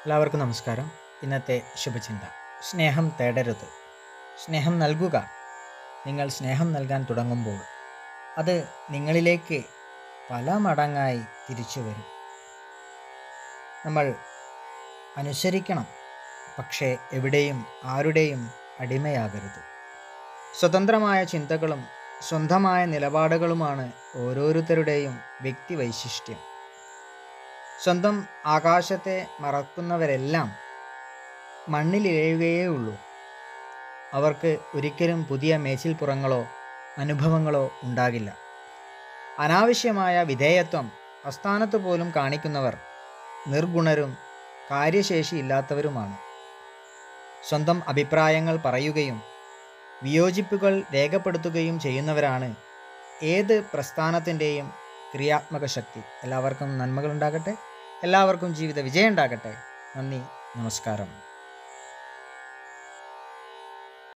എല്ലാവർക്കും നമസ്കാരം ഇന്നത്തെ ശുഭചിന്ത സ്നേഹം തേടരുത് സ്നേഹം നൽകുക നിങ്ങൾ സ്നേഹം നൽകാൻ തുടങ്ങുമ്പോൾ അത് നിങ്ങളിലേക്ക് പല മടങ്ങായി തിരിച്ചു വരും നമ്മൾ അനുസരിക്കണം പക്ഷേ എവിടെയും ആരുടെയും അടിമയാകരുത് സ്വതന്ത്രമായ ചിന്തകളും സ്വന്തമായ നിലപാടുകളുമാണ് ഓരോരുത്തരുടെയും വ്യക്തി വൈശിഷ്ട്യം സ്വന്തം ആകാശത്തെ മറക്കുന്നവരെല്ലാം മണ്ണിലിഴയുകയേ ഉള്ളൂ അവർക്ക് ഒരിക്കലും പുതിയ മേച്ചിൽപ്പുറങ്ങളോ അനുഭവങ്ങളോ ഉണ്ടാകില്ല അനാവശ്യമായ വിധേയത്വം അസ്ഥാനത്ത് പോലും കാണിക്കുന്നവർ നിർഗുണരും കാര്യശേഷിയില്ലാത്തവരുമാണ് സ്വന്തം അഭിപ്രായങ്ങൾ പറയുകയും വിയോജിപ്പുകൾ രേഖപ്പെടുത്തുകയും ചെയ്യുന്നവരാണ് ഏത് പ്രസ്ഥാനത്തിൻ്റെയും ക്രിയാത്മക ശക്തി എല്ലാവർക്കും നന്മകൾ ഉണ്ടാകട്ടെ എല്ലാവർക്കും ജീവിത വിജയം ഉണ്ടാകട്ടെ നന്ദി നമസ്കാരം